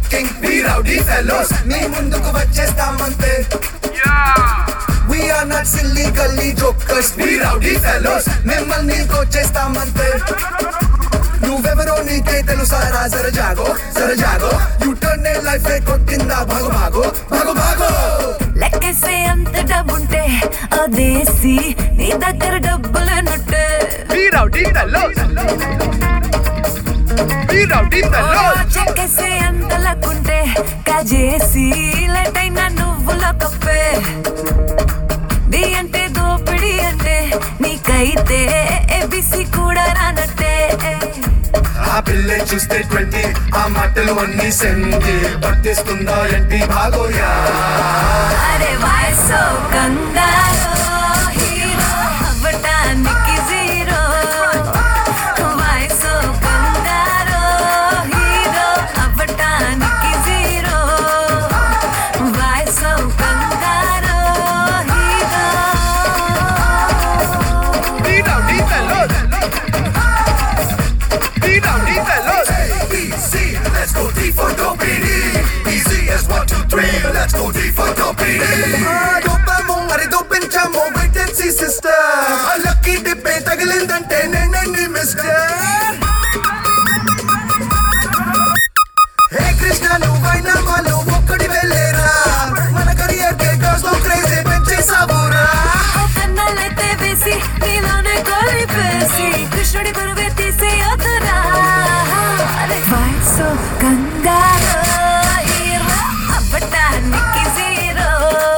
King we rowdy fellows మీ ముందుకు వచ్చేస్తామంతే We are not silly gully jokers, we rowdy fellows. మిమ్మల్ని కొచ్చేస్తామంతే నువ్వెవరో నీకే తెలుసారా జర జాగో జర జాగో యూ టర్న్ నే లైఫ్ కొట్టిందా భాగో భాగో భాగో భాగో లెక్కేసే అంత డబ్బుంటే అదేసి నీ దగ్గర డబ్బులనుంటే We rowdy fellows. We rowdy fellows. చెక్కేసే అంత లక్కుంటే కాజేసి లెటైన నువ్వుల కప్పే ది అంటే దోపిడి అంటే నీకైతే ఏబిసి కూడా రానట్టే ఆ పిల్లే చూస్తే ట్వంటీ ఆ మాటలు అన్ని సెంటి పట్టిస్తుందా ఏంటి భాగోయా అరే వయసు కంగారు హీరో అవ్వటానికి జీరో వయసు కంగారు హీరో అవ్వటానికి జీరో వయసు కంగారు hero We rowdy fellows. We rowdy fellows. Easy, let's go D for dopey. Easy as one, two, three. Let's go D for dopey. దొప్పాము మరి దొప్పించాము wait and see sister lucky డిప్పే తగిలిందంటే నేనే నీ మిస్టర్ హే కృష్ణ నువ్వైనా వాళ్ళు ఒక్కడి వెళ్ళేరా మన కెరియర్ కే కాస్తో క్రేజీ పెంచేసావురా కన్నాలైతే వేసి నీలోనే కలిపేసి కృష్ణుడి బరువే తీసి అదురా అరే వయసు కంగారు హీరో అవ్వటానికి జీరో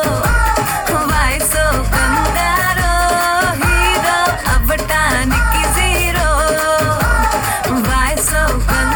వయసు కంగారు హీరో అవ్వటానికి జీరో వయసు కంగారు